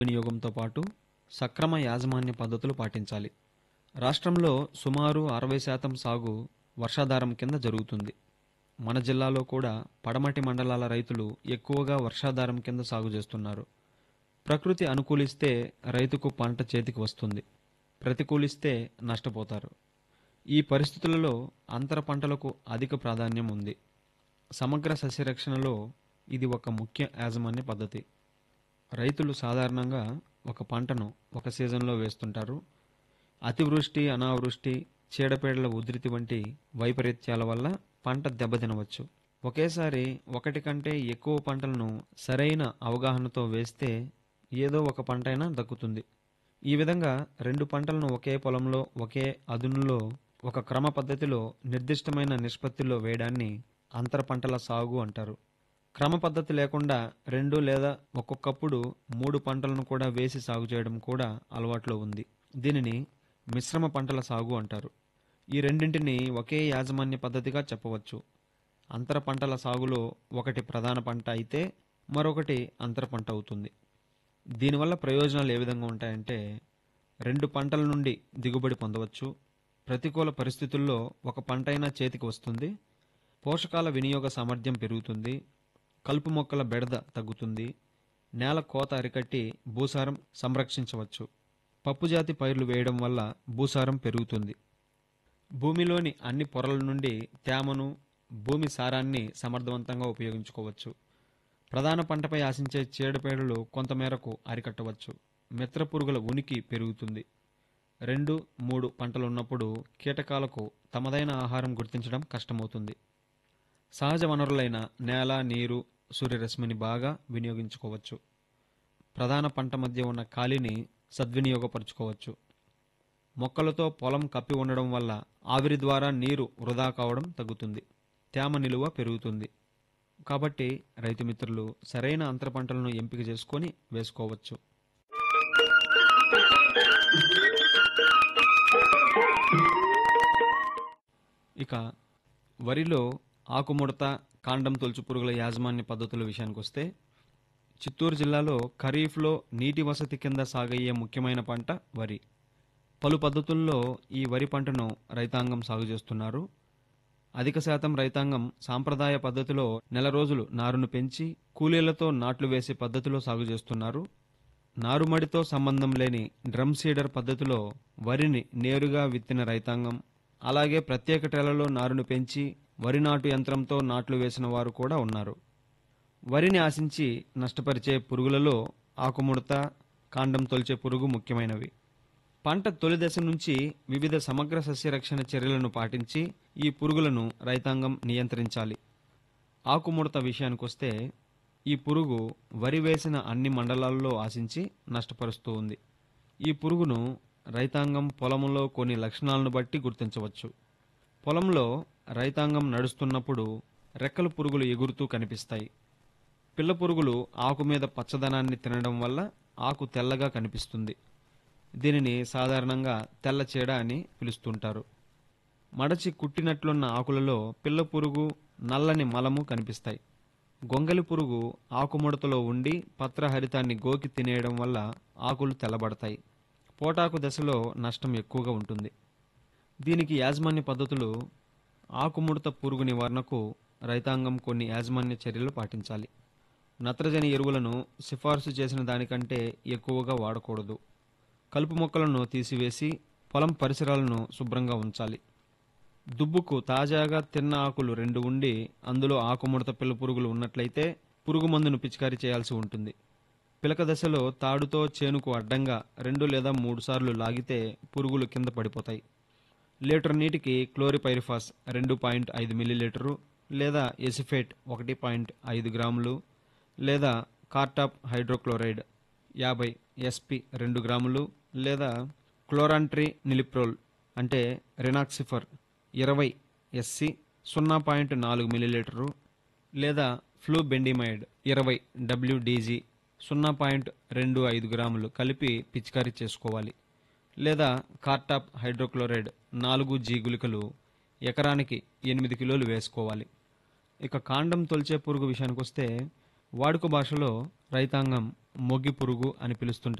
వినియోగంతో పాటు సక్రమ యాజమాన్య పద్ధతులు పాటించాలి రాష్ట్రంలో సుమారు అరవై శాతం సాగు వర్షాధారం కింద జరుగుతుంది మన జిల్లాలో కూడా పడమటి మండలాల రైతులు ఎక్కువగా వర్షాధారం కింద సాగు చేస్తున్నారు ప్రకృతి అనుకూలిస్తే రైతుకు పంట చేతికి వస్తుంది ప్రతికూలిస్తే నష్టపోతారు ఈ పరిస్థితులలో అంతర పంటలకు అధిక ప్రాధాన్యం ఉంది సమగ్ర సస్యరక్షణలో ఇది ఒక ముఖ్య యాజమాన్య పద్ధతి రైతులు సాధారణంగా ఒక పంటను ఒక సీజన్లో వేస్తుంటారు అతివృష్టి అనావృష్టి చీడపీడల ఉధృతి వంటి వైపరీత్యాల వల్ల పంట దెబ్బతినవచ్చు ఒకేసారి ఒకటి కంటే ఎక్కువ పంటలను సరైన అవగాహనతో వేస్తే ఏదో ఒక పంటైనా దక్కుతుంది ఈ విధంగా రెండు పంటలను ఒకే పొలంలో ఒకే అదునులో ఒక క్రమ పద్ధతిలో నిర్దిష్టమైన నిష్పత్తిలో వేయడాన్ని అంతర పంటల సాగు అంటారు క్రమ పద్ధతి లేకుండా రెండు లేదా ఒక్కొక్కప్పుడు మూడు పంటలను కూడా వేసి సాగు చేయడం కూడా అలవాట్లో ఉంది దీనిని మిశ్రమ పంటల సాగు అంటారు ఈ రెండింటిని ఒకే యాజమాన్య పద్ధతిగా చెప్పవచ్చు అంతర పంటల సాగులో ఒకటి ప్రధాన పంట అయితే మరొకటి అంతర పంట అవుతుంది దీనివల్ల ప్రయోజనాలు ఏ విధంగా ఉంటాయంటే రెండు పంటల నుండి దిగుబడి పొందవచ్చు ప్రతికూల పరిస్థితుల్లో ఒక పంటైనా చేతికి వస్తుంది పోషకాల వినియోగ సామర్థ్యం పెరుగుతుంది కలుపు మొక్కల బెడద తగ్గుతుంది నేల కోత అరికట్టి భూసారం సంరక్షించవచ్చు పప్పుజాతి పైర్లు వేయడం వల్ల భూసారం పెరుగుతుంది భూమిలోని అన్ని పొరల నుండి తేమను భూమి సారాన్ని సమర్థవంతంగా ఉపయోగించుకోవచ్చు ప్రధాన పంటపై ఆశించే చీడపీడలు కొంతమేరకు అరికట్టవచ్చు మిత్ర పురుగుల ఉనికి పెరుగుతుంది రెండు మూడు పంటలు ఉన్నప్పుడు కీటకాలకు తమదైన ఆహారం గుర్తించడం కష్టమవుతుంది సహజ వనరులైన నేల నీరు సూర్యరశ్మిని బాగా వినియోగించుకోవచ్చు ప్రధాన పంట మధ్య ఉన్న ఖాళీని సద్వినియోగపరుచుకోవచ్చు మొక్కలతో పొలం కప్పి ఉండడం వల్ల ఆవిరి ద్వారా నీరు వృధా కావడం తగ్గుతుంది తేమ నిలువ పెరుగుతుంది కాబట్టి రైతు మిత్రులు సరైన అంతర పంటలను ఎంపిక చేసుకొని వేసుకోవచ్చు ఇక వరిలో ఆకుముడత కాండం తొలుచు పురుగుల యాజమాన్య పద్ధతుల విషయానికి వస్తే చిత్తూరు జిల్లాలో ఖరీఫ్లో నీటి వసతి కింద సాగయ్యే ముఖ్యమైన పంట వరి పలు పద్ధతుల్లో ఈ వరి పంటను రైతాంగం సాగు చేస్తున్నారు అధిక శాతం రైతాంగం సాంప్రదాయ పద్ధతిలో నెల రోజులు నారును పెంచి కూలీలతో నాట్లు వేసే పద్ధతిలో సాగు చేస్తున్నారు నారుమడితో సంబంధం లేని డ్రమ్ సీడర్ పద్ధతిలో వరిని నేరుగా విత్తిన రైతాంగం అలాగే ప్రత్యేక టెలలో నారును పెంచి వరి నాటు యంత్రంతో నాట్లు వేసిన వారు కూడా ఉన్నారు వరిని ఆశించి నష్టపరిచే పురుగులలో ఆకుముడత కాండం తొలిచే పురుగు ముఖ్యమైనవి పంట తొలి దశ నుంచి వివిధ సమగ్ర సస్యరక్షణ చర్యలను పాటించి ఈ పురుగులను రైతాంగం నియంత్రించాలి ఆకుముడత విషయానికొస్తే ఈ పురుగు వరి వేసిన అన్ని మండలాల్లో ఆశించి నష్టపరుస్తూ ఉంది ఈ పురుగును రైతాంగం పొలంలో కొన్ని లక్షణాలను బట్టి గుర్తించవచ్చు పొలంలో రైతాంగం నడుస్తున్నప్పుడు రెక్కల పురుగులు ఎగురుతూ కనిపిస్తాయి పిల్ల పురుగులు ఆకు మీద పచ్చదనాన్ని తినడం వల్ల ఆకు తెల్లగా కనిపిస్తుంది దీనిని సాధారణంగా తెల్ల చీడ అని పిలుస్తుంటారు మడచి కుట్టినట్లున్న ఆకులలో పిల్ల పురుగు నల్లని మలము కనిపిస్తాయి గొంగలి పురుగు ఆకుముడతలో ఉండి పత్రహరితాన్ని గోకి తినేయడం వల్ల ఆకులు తెల్లబడతాయి పోటాకు దశలో నష్టం ఎక్కువగా ఉంటుంది దీనికి యాజమాన్య పద్ధతులు ఆకుముడత పురుగు నివారణకు రైతాంగం కొన్ని యాజమాన్య చర్యలు పాటించాలి నత్రజని ఎరువులను సిఫార్సు చేసిన దానికంటే ఎక్కువగా వాడకూడదు కలుపు మొక్కలను తీసివేసి పొలం పరిసరాలను శుభ్రంగా ఉంచాలి దుబ్బుకు తాజాగా తిన్న ఆకులు రెండు ఉండి అందులో ఆకుముడత పిల్ల పురుగులు ఉన్నట్లయితే పురుగు మందును పిచికారీ చేయాల్సి ఉంటుంది పిలక దశలో తాడుతో చేనుకు అడ్డంగా రెండు లేదా మూడు సార్లు లాగితే పురుగులు కింద పడిపోతాయి లీటర్ నీటికి క్లోరిపైరిఫాస్ రెండు పాయింట్ ఐదు మిల్లీలీటరు లేదా ఎసిఫేట్ ఒకటి పాయింట్ ఐదు గ్రాములు లేదా కార్టాప్ హైడ్రోక్లోరైడ్ యాభై ఎస్పి రెండు గ్రాములు లేదా క్లోరాంట్రీ నిలిప్రోల్ అంటే రెనాక్సిఫర్ ఇరవై ఎస్సి సున్నా పాయింట్ నాలుగు మిల్లీలీటరు లేదా ఫ్లూబెండిమైడ్ ఇరవై డబ్ల్యూడీజీ సున్నా పాయింట్ రెండు ఐదు గ్రాములు కలిపి పిచికారీ చేసుకోవాలి లేదా కార్టాప్ హైడ్రోక్లోరైడ్ నాలుగు జీ గుళికలు ఎకరానికి ఎనిమిది కిలోలు వేసుకోవాలి ఇక కాండం తొలిచే పురుగు విషయానికి వస్తే వాడుక భాషలో రైతాంగం మొగి పురుగు అని పిలుస్తుంటారు